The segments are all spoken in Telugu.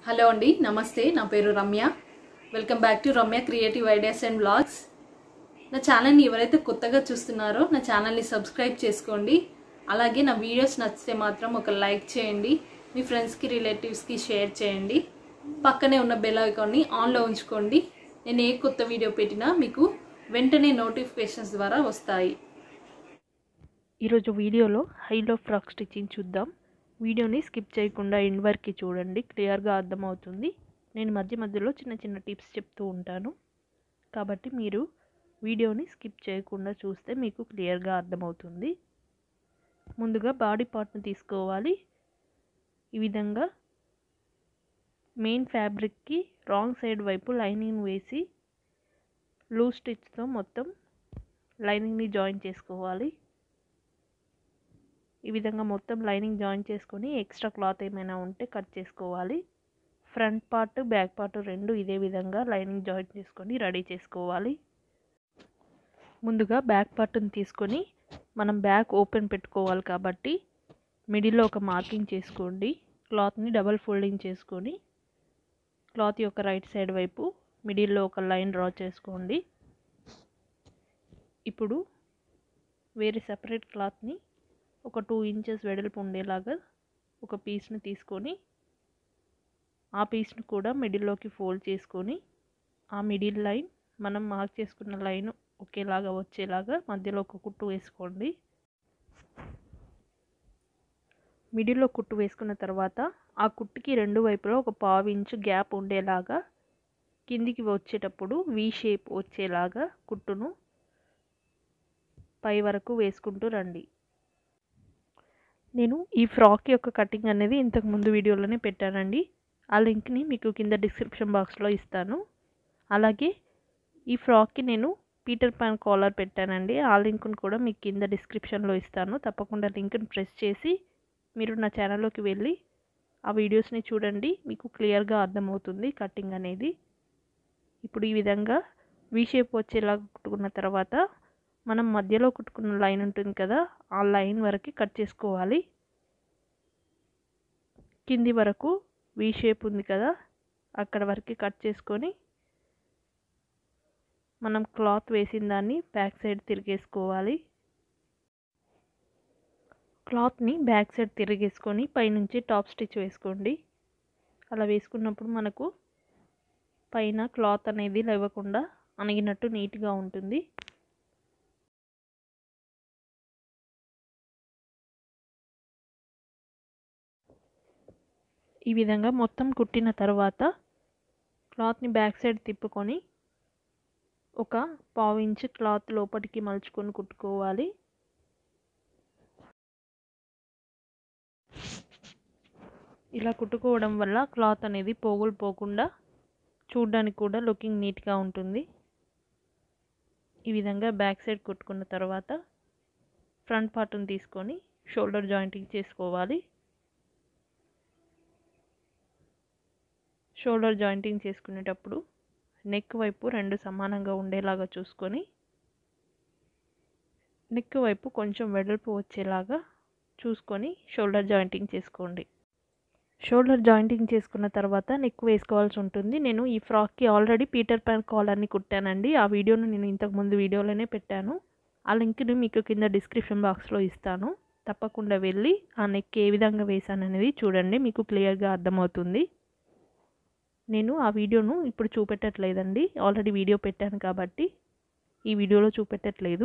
హలో అండి నమస్తే నా పేరు Ramya welcome back to Ramya creative ideas and blogs నా ఛానల్ని ఎవరైతే కొత్తగా చూస్తున్నారో నా ఛానల్ని సబ్స్క్రైబ్ చేసుకోండి అలాగే నా వీడియోస్ నచ్చితే మాత్రం ఒక లైక్ చేయండి మీ ఫ్రెండ్స్కి రిలేటివ్స్కి షేర్ చేయండి పక్కనే ఉన్న బెల్ ఐకాన్ని ఆన్లో ఉంచుకోండి నేను ఏ కొత్త వీడియో పెట్టినా మీకు వెంటనే నోటిఫికేషన్స్ ద్వారా వస్తాయి ఈరోజు వీడియోలో హైలో ఫ్రాక్ స్టిచ్చింగ్ చూద్దాం వీడియోని స్కిప్ చేయకుండా ఎండ్ వరకు చూడండి క్లియర్గా అర్థమవుతుంది నేను మధ్య మధ్యలో చిన్న చిన్న టిప్స్ చెప్తూ ఉంటాను కాబట్టి మీరు వీడియోని స్కిప్ చేయకుండా చూస్తే మీకు క్లియర్గా అర్థమవుతుంది ముందుగా బాడీ పార్ట్ని తీసుకోవాలి ఈ విధంగా మెయిన్ ఫ్యాబ్రిక్కి రాంగ్ సైడ్ వైపు లైనింగ్ వేసి లూజ్ స్టిచ్తో మొత్తం లైనింగ్ని జాయిన్ చేసుకోవాలి ఈ విధంగా మొత్తం లైనింగ్ జాయిన్ చేసుకొని ఎక్స్ట్రా క్లాత్ ఏమైనా ఉంటే కట్ చేసుకోవాలి ఫ్రంట్ పార్ట్ బ్యాక్ పార్ట్ రెండు ఇదే విధంగా లైనింగ్ జాయిన్ చేసుకొని రెడీ చేసుకోవాలి ముందుగా బ్యాక్ పార్ట్ని తీసుకొని మనం బ్యాక్ ఓపెన్ పెట్టుకోవాలి కాబట్టి మిడిల్లో ఒక మార్కింగ్ చేసుకోండి క్లాత్ని డబల్ ఫోల్డింగ్ చేసుకొని క్లాత్ యొక్క రైట్ సైడ్ వైపు మిడిల్లో ఒక లైన్ డ్రా చేసుకోండి ఇప్పుడు వేరే సపరేట్ క్లాత్ని ఒక టూ ఇంచెస్ వెడల్పు ఉండేలాగా ఒక పీస్ని తీసుకొని ఆ పీస్ని కూడా మిడిల్లోకి ఫోల్డ్ చేసుకొని ఆ మిడిల్ లైన్ మనం మార్క్ చేసుకున్న లైన్ ఒకేలాగా వచ్చేలాగా మధ్యలో ఒక కుట్టు వేసుకోండి మిడిల్లో కుట్టు వేసుకున్న తర్వాత ఆ కుట్టుకి రెండు వైపులో ఒక పావు ఇంచు గ్యాప్ ఉండేలాగా కిందికి వచ్చేటప్పుడు వి షేప్ వచ్చేలాగా కుట్టును పై వరకు వేసుకుంటూ రండి నేను ఈ ఫ్రాక్ యొక్క కటింగ్ అనేది ఇంతకు ముందు వీడియోలోనే పెట్టానండి ఆ లింక్ని మీకు కింద డిస్క్రిప్షన్ బాక్స్లో ఇస్తాను అలాగే ఈ ఫ్రాక్కి నేను పీటర్ పాన్ కాలర్ పెట్టానండి ఆ లింక్ను కూడా మీకు కింద డిస్క్రిప్షన్లో ఇస్తాను తప్పకుండా లింక్ని ప్రెస్ చేసి మీరు నా ఛానల్లోకి వెళ్ళి ఆ వీడియోస్ని చూడండి మీకు క్లియర్గా అర్థమవుతుంది కటింగ్ అనేది ఇప్పుడు ఈ విధంగా వీ షేప్ వచ్చేలా కుట్టుకున్న తర్వాత మనం మధ్యలో కుట్టుకున్న లైన్ ఉంటుంది కదా ఆ లైన్ వరకు కట్ చేసుకోవాలి కింది వరకు వీ షేప్ ఉంది కదా అక్కడ వరకు కట్ చేసుకొని మనం క్లాత్ వేసిన దాన్ని బ్యాక్ సైడ్ తిరిగేసుకోవాలి క్లాత్ని బ్యాక్ సైడ్ తిరిగేసుకొని పైనుంచి టాప్ స్టిచ్ వేసుకోండి అలా వేసుకున్నప్పుడు మనకు పైన క్లాత్ అనేది లేవకుండా అణిగినట్టు నీట్గా ఉంటుంది ఈ విధంగా మొత్తం కుట్టిన తర్వాత క్లాత్ని బ్యాక్ సైడ్ తిప్పుకొని ఒక పావు ఇంచు క్లాత్ లోపలికి మలుచుకొని కుట్టుకోవాలి ఇలా కుట్టుకోవడం వల్ల క్లాత్ అనేది పోగులు పోకుండా చూడడానికి కూడా లుకింగ్ నీట్గా ఉంటుంది ఈ విధంగా బ్యాక్ సైడ్ కుట్టుకున్న తర్వాత ఫ్రంట్ పార్ట్ని తీసుకొని షోల్డర్ జాయింటింగ్ చేసుకోవాలి షోల్డర్ జాయింటింగ్ చేసుకునేటప్పుడు నెక్ వైపు రెండు సమానంగా ఉండేలాగా చూసుకొని నెక్ వైపు కొంచెం వెడల్పు వచ్చేలాగా చూసుకొని షోల్డర్ జాయింటింగ్ చేసుకోండి షోల్డర్ జాయింటింగ్ చేసుకున్న తర్వాత నెక్ వేసుకోవాల్సి ఉంటుంది నేను ఈ ఫ్రాక్కి ఆల్రెడీ పీటర్ ప్యాన్ కాలర్ని కుట్టానండి ఆ వీడియోను నేను ఇంతకుముందు వీడియోలోనే పెట్టాను ఆ లింక్ని మీకు కింద డిస్క్రిప్షన్ బాక్స్లో ఇస్తాను తప్పకుండా వెళ్ళి ఆ నెక్ ఏ విధంగా వేసాను అనేది చూడండి మీకు క్లియర్గా అర్థమవుతుంది నేను ఆ వీడియోను ఇప్పుడు చూపెట్టట్లేదండి ఆల్రెడీ వీడియో పెట్టాను కాబట్టి ఈ వీడియోలో చూపెట్టట్లేదు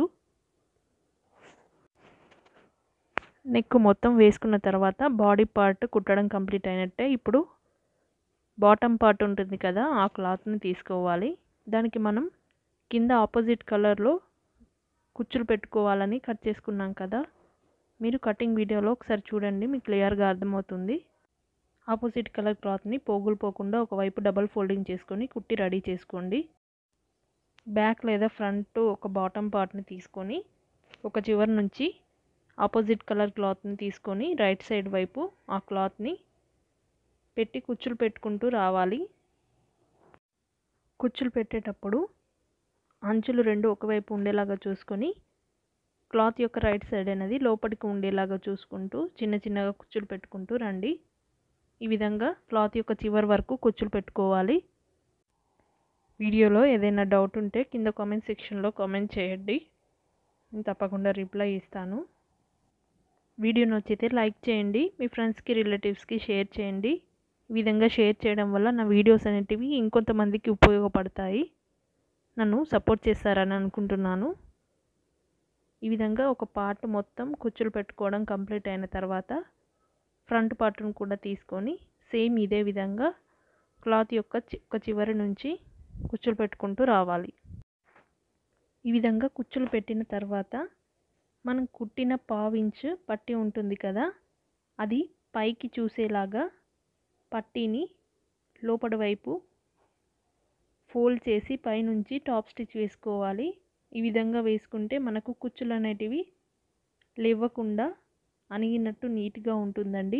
నెక్ మొత్తం వేసుకున్న తర్వాత బాడీ పార్ట్ కుట్టడం కంప్లీట్ అయినట్టే ఇప్పుడు బాటమ్ పార్ట్ ఉంటుంది కదా ఆ క్లాత్ని తీసుకోవాలి దానికి మనం కింద ఆపోజిట్ కలర్లో కుచ్చులు పెట్టుకోవాలని కట్ చేసుకున్నాం కదా మీరు కటింగ్ వీడియోలో ఒకసారి చూడండి మీకు క్లియర్గా అర్థమవుతుంది ఆపోజిట్ కలర్ క్లాత్ని పోగులు పోకుండా ఒకవైపు డబల్ ఫోల్డింగ్ చేసుకొని కుట్టి రెడీ చేసుకోండి బ్యాక్ లేదా ఫ్రంట్ ఒక బాటమ్ పార్ట్ని తీసుకొని ఒక చివరి నుంచి ఆపోజిట్ కలర్ క్లాత్ని తీసుకొని రైట్ సైడ్ వైపు ఆ క్లాత్ని పెట్టి కుచ్చులు పెట్టుకుంటూ రావాలి కుచ్చులు పెట్టేటప్పుడు అంచులు రెండు ఒకవైపు ఉండేలాగా చూసుకొని క్లాత్ యొక్క రైట్ సైడ్ అనేది లోపలికి ఉండేలాగా చూసుకుంటూ చిన్న చిన్నగా కుచ్చులు పెట్టుకుంటూ రండి ఈ విధంగా క్లాత్ యొక్క చివరి వరకు కుచ్చులు పెట్టుకోవాలి వీడియోలో ఏదైనా డౌట్ ఉంటే కింద కామెంట్ సెక్షన్లో కామెంట్ చేయండి నేను తప్పకుండా రిప్లై ఇస్తాను వీడియో నచ్చితే లైక్ చేయండి మీ ఫ్రెండ్స్కి రిలేటివ్స్కి షేర్ చేయండి ఈ విధంగా షేర్ చేయడం వల్ల నా వీడియోస్ అనేటివి ఇంకొంతమందికి ఉపయోగపడతాయి నన్ను సపోర్ట్ చేస్తారని అనుకుంటున్నాను ఈ విధంగా ఒక పార్ట్ మొత్తం కుచ్చులు పెట్టుకోవడం కంప్లీట్ అయిన తర్వాత ఫ్రంట్ పార్ట్ను కూడా తీసుకొని సేమ్ ఇదే విధంగా క్లాత్ యొక్క ఒక చివరి నుంచి కుచ్చులు పెట్టుకుంటూ రావాలి ఈ విధంగా కుచ్చులు పెట్టిన తర్వాత మనం కుట్టిన పావించు పట్టి ఉంటుంది కదా అది పైకి చూసేలాగా పట్టీని లోపటి వైపు ఫోల్డ్ చేసి పైనుంచి టాప్ స్టిచ్ వేసుకోవాలి ఈ విధంగా వేసుకుంటే మనకు కుచ్చులు అనేటివి లేవకుండా అణిగినట్టు నీట్గా ఉంటుందండి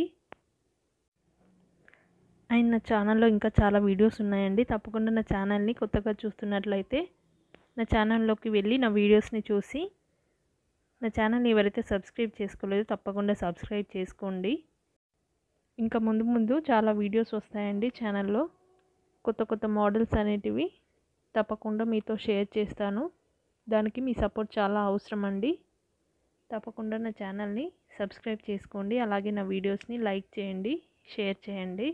అండ్ నా ఛానల్లో ఇంకా చాలా వీడియోస్ ఉన్నాయండి తప్పకుండా నా ఛానల్ని కొత్తగా చూస్తున్నట్లయితే నా ఛానల్లోకి వెళ్ళి నా వీడియోస్ని చూసి నా ఛానల్ని ఎవరైతే సబ్స్క్రైబ్ చేసుకోలేదో తప్పకుండా సబ్స్క్రైబ్ చేసుకోండి ఇంకా ముందు ముందు చాలా వీడియోస్ వస్తాయండి ఛానల్లో కొత్త కొత్త మోడల్స్ అనేటివి తప్పకుండా మీతో షేర్ చేస్తాను దానికి మీ సపోర్ట్ చాలా అవసరం అండి తప్పకుండా నా ఛానల్ని సబ్స్క్రైబ్ చేసుకోండి అలాగే నా వీడియోస్ని లైక్ చేయండి షేర్ చేయండి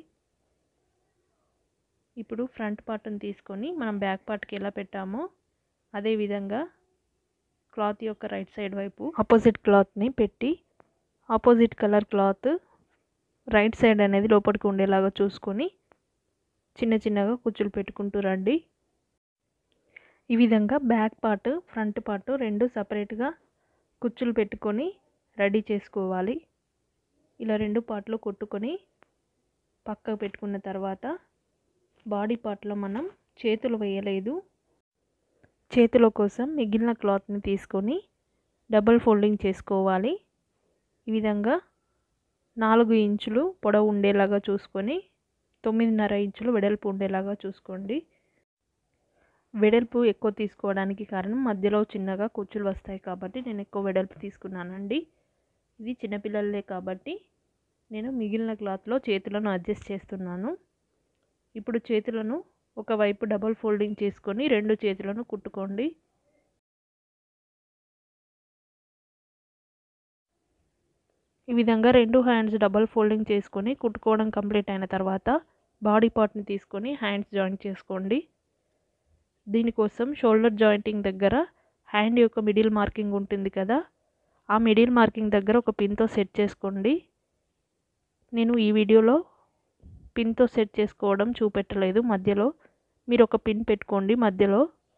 ఇప్పుడు ఫ్రంట్ పార్ట్ని తీసుకొని మనం బ్యాక్ పార్ట్కి ఎలా పెట్టామో అదేవిధంగా క్లాత్ యొక్క రైట్ సైడ్ వైపు ఆపోజిట్ క్లాత్ని పెట్టి opposite colour cloth right side అనేది లోపలికి ఉండేలాగా చూసుకొని చిన్న చిన్నగా కుచ్చులు పెట్టుకుంటూ రండి ఈ విధంగా బ్యాక్ పార్ట్ ఫ్రంట్ పార్ట్ రెండు సపరేట్గా కుచ్చులు పెట్టుకొని రెడీ చేసుకోవాలి ఇలా రెండు పార్ట్లు కొట్టుకొని పక్కకు పెట్టుకున్న తర్వాత బాడీ పార్ట్లో మనం చేతులు వేయలేదు చేతుల కోసం మిగిలిన క్లాత్ని తీసుకొని డబుల్ ఫోల్డింగ్ చేసుకోవాలి ఈ విధంగా నాలుగు ఇంచులు పొడవు ఉండేలాగా చూసుకొని తొమ్మిదిన్నర ఇంచులు వెడల్పు ఉండేలాగా చూసుకోండి వెడల్పు ఎక్కువ తీసుకోవడానికి కారణం మధ్యలో చిన్నగా కుచ్చులు వస్తాయి కాబట్టి నేను ఎక్కువ వెడల్పు తీసుకున్నానండి ఇది చిన్నపిల్లలే కాబట్టి నేను మిగిలిన క్లాత్లో చేతులను అడ్జస్ట్ చేస్తున్నాను ఇప్పుడు చేతులను ఒకవైపు డబుల్ ఫోల్డింగ్ చేసుకొని రెండు చేతులను కుట్టుకోండి ఈ విధంగా రెండు హ్యాండ్స్ డబల్ ఫోల్డింగ్ చేసుకొని కుట్టుకోవడం కంప్లీట్ అయిన తర్వాత బాడీ పార్ట్ని తీసుకొని హ్యాండ్స్ జాయింట్ చేసుకోండి దీనికోసం షోల్డర్ జాయింటింగ్ దగ్గర హ్యాండ్ యొక్క మిడిల్ మార్కింగ్ ఉంటుంది కదా ఆ మిడిల్ మార్కింగ్ దగ్గర ఒక పిన్తో సెట్ చేసుకోండి నేను ఈ వీడియోలో పిన్తో సెట్ చేసుకోవడం చూపెట్టలేదు మధ్యలో మీరు ఒక పిన్ పెట్టుకోండి మధ్యలో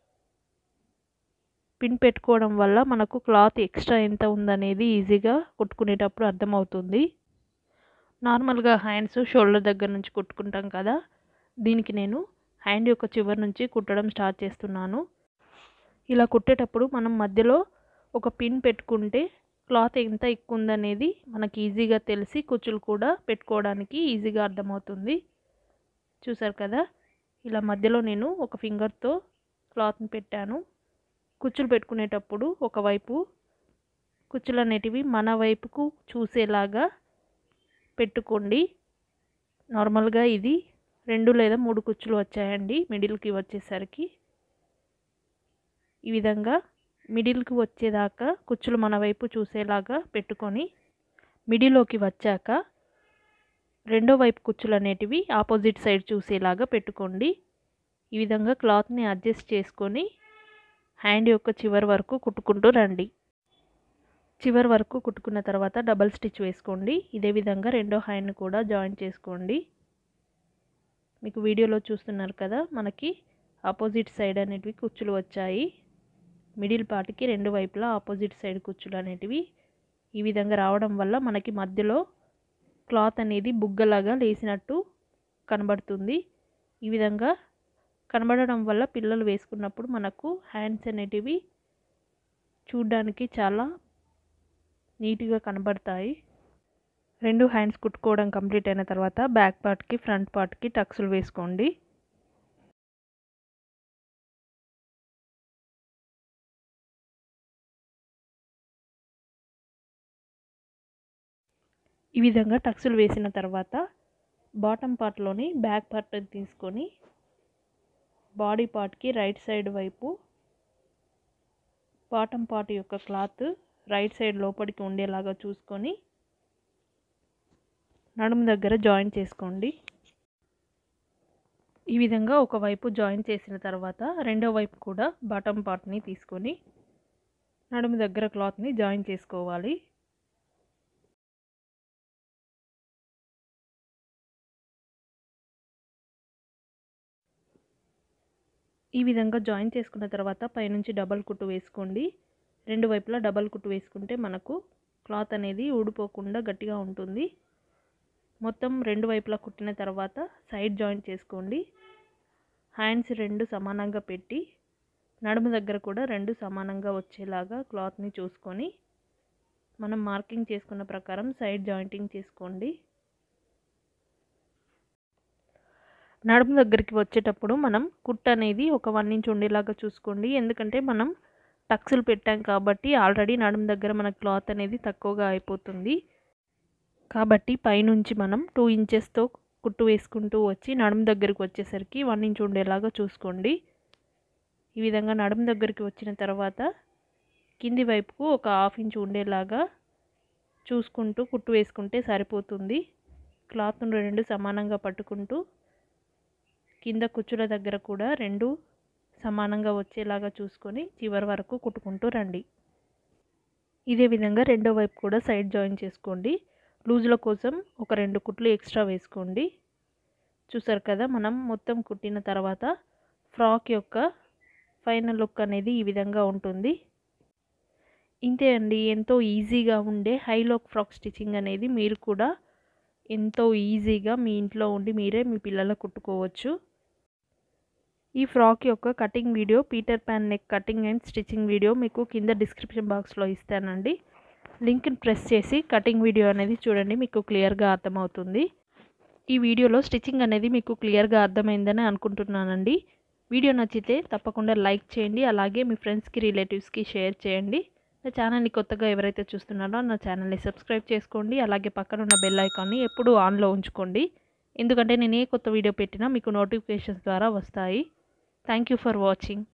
పిన్ పెట్టుకోవడం వల్ల మనకు క్లాత్ ఎక్స్ట్రా ఎంత ఉందనేది ఈజీగా కుట్టుకునేటప్పుడు అర్థమవుతుంది నార్మల్గా హ్యాండ్స్ షోల్డర్ దగ్గర నుంచి కుట్టుకుంటాం కదా దీనికి నేను హ్యాండ్ యొక్క చివరి నుంచి కుట్టడం స్టార్ట్ చేస్తున్నాను ఇలా కుట్టేటప్పుడు మనం మధ్యలో ఒక పిన్ పెట్టుకుంటే క్లాత్ ఎంత ఎక్కువ ఉందనేది మనకి ఈజీగా తెలిసి కుచ్చులు కూడా పెట్టుకోవడానికి ఈజీగా అర్థమవుతుంది చూసారు కదా ఇలా మధ్యలో నేను ఒక ఫింగర్తో క్లాత్ని పెట్టాను కుచ్చులు పెట్టుకునేటప్పుడు ఒకవైపు కుచ్చులు అనేటివి మన వైపుకు చూసేలాగా పెట్టుకోండి నార్మల్గా ఇది రెండు లేదా మూడు కుచ్చులు వచ్చాయండి మిడిల్కి వచ్చేసరికి ఈ విధంగా మిడిల్కి వచ్చేదాకా కుచ్చులు మన వైపు చూసేలాగా పెట్టుకొని మిడిల్లోకి వచ్చాక రెండో వైపు కుచ్చులు అనేటివి ఆపోజిట్ సైడ్ చూసేలాగా పెట్టుకోండి ఈ విధంగా క్లాత్ని అడ్జస్ట్ చేసుకొని హ్యాండ్ యొక్క చివరి వరకు కుట్టుకుంటూ రండి చివరి వరకు కుట్టుకున్న తర్వాత డబల్ స్టిచ్ వేసుకోండి ఇదే విధంగా రెండో హ్యాండ్ కూడా జాయిన్ చేసుకోండి మీకు వీడియోలో చూస్తున్నారు కదా మనకి ఆపోజిట్ సైడ్ అనేటివి కుచ్చులు వచ్చాయి మిడిల్ పార్ట్కి రెండు వైపులా ఆపోజిట్ సైడ్ కుచ్చులు అనేటివి ఈ విధంగా రావడం వల్ల మనకి మధ్యలో క్లాత్ అనేది బుగ్గలాగా లేసినట్టు కనబడుతుంది ఈ విధంగా కనబడడం వల్ల పిల్లలు వేసుకున్నప్పుడు మనకు హ్యాండ్స్ అనేటివి చూడ్డానికి చాలా నీట్గా కనబడతాయి రెండు హ్యాండ్స్ కుట్టుకోవడం కంప్లీట్ అయిన తర్వాత బ్యాక్ పార్ట్కి ఫ్రంట్ పార్ట్కి టక్స్లు వేసుకోండి ఈ విధంగా టక్స్లు వేసిన తర్వాత బాటమ్ పార్ట్లోని బ్యాక్ పార్ట్ తీసుకొని బాడీ పార్ట్కి రైట్ సైడ్ వైపు బాటమ్ పార్ట్ యొక్క క్లాత్ రైట్ సైడ్ లోపలికి ఉండేలాగా చూసుకొని నడుము దగ్గర జాయిన్ చేసుకోండి ఈ విధంగా ఒకవైపు జాయిన్ చేసిన తర్వాత రెండో వైపు కూడా బాటమ్ పార్ట్ని తీసుకొని నడుము దగ్గర క్లాత్ని జాయిన్ చేసుకోవాలి ఈ విధంగా జాయిన్ చేసుకున్న తర్వాత పైనుంచి డబల్ కుట్టు వేసుకోండి రెండు వైపులా డబల్ కుట్టు వేసుకుంటే మనకు క్లాత్ అనేది ఊడిపోకుండా గట్టిగా ఉంటుంది మొత్తం రెండు వైపులా కుట్టిన తర్వాత సైడ్ జాయింట్ చేసుకోండి హ్యాండ్స్ రెండు సమానంగా పెట్టి నడుము దగ్గర కూడా రెండు సమానంగా వచ్చేలాగా క్లాత్ని చూసుకొని మనం మార్కింగ్ చేసుకున్న ప్రకారం సైడ్ జాయింటింగ్ చేసుకోండి నడుము దగ్గరికి వచ్చేటప్పుడు మనం కుట్ అనేది ఒక వన్ ఇంచ్ ఉండేలాగా చూసుకోండి ఎందుకంటే మనం టక్స్లు పెట్టాం కాబట్టి ఆల్రెడీ నడుము దగ్గర మన క్లాత్ అనేది తక్కువగా అయిపోతుంది కాబట్టి పైనుంచి మనం టూ ఇంచెస్తో కుట్టు వేసుకుంటూ వచ్చి నడుము దగ్గరికి వచ్చేసరికి వన్ ఇంచ్ ఉండేలాగా చూసుకోండి ఈ విధంగా నడుము దగ్గరికి వచ్చిన తర్వాత కింది వైపుకు ఒక హాఫ్ ఇంచ్ ఉండేలాగా చూసుకుంటూ కుట్టు వేసుకుంటే సరిపోతుంది క్లాత్ను రెండు సమానంగా పట్టుకుంటూ కింద కుచ్చుల దగ్గర కూడా రెండు సమానంగా వచ్చేలాగా చూసుకొని చివరి వరకు కుట్టుకుంటూ రండి ఇదే విధంగా రెండో వైపు కూడా సైడ్ జాయిన్ చేసుకోండి లూజుల కోసం ఒక రెండు కుట్లు ఎక్స్ట్రా వేసుకోండి చూసారు కదా మనం మొత్తం కుట్టిన తర్వాత ఫ్రాక్ యొక్క ఫైనల్ లుక్ అనేది ఈ విధంగా ఉంటుంది ఇంతే అండి ఎంతో ఈజీగా ఉండే హైలోక్ ఫ్రాక్ స్టిచ్చింగ్ అనేది మీరు కూడా ఎంతో ఈజీగా మీ ఇంట్లో ఉండి మీరే మీ పిల్లలకు కుట్టుకోవచ్చు ఈ ఫ్రాక్ యొక్క cutting video Peter pan neck cutting and stitching video మీకు కింద డిస్క్రిప్షన్ బాక్స్లో ఇస్తానండి లింక్ని ప్రెస్ చేసి కటింగ్ వీడియో అనేది చూడండి మీకు క్లియర్గా అర్థమవుతుంది ఈ వీడియోలో స్టిచ్చింగ్ అనేది మీకు క్లియర్గా అర్థమైందని అనుకుంటున్నానండి వీడియో నచ్చితే తప్పకుండా లైక్ చేయండి అలాగే మీ ఫ్రెండ్స్కి రిలేటివ్స్కి షేర్ చేయండి నా ఛానల్ని కొత్తగా ఎవరైతే చూస్తున్నారో నా ఛానల్ని సబ్స్క్రైబ్ చేసుకోండి అలాగే పక్కన ఉన్న బెల్ ఐకాన్ని ఎప్పుడూ ఆన్లో ఉంచుకోండి ఎందుకంటే నేను ఏ కొత్త వీడియో పెట్టినా మీకు నోటిఫికేషన్స్ ద్వారా వస్తాయి థ్యాంక్ యూ ఫర్ వాచింగ్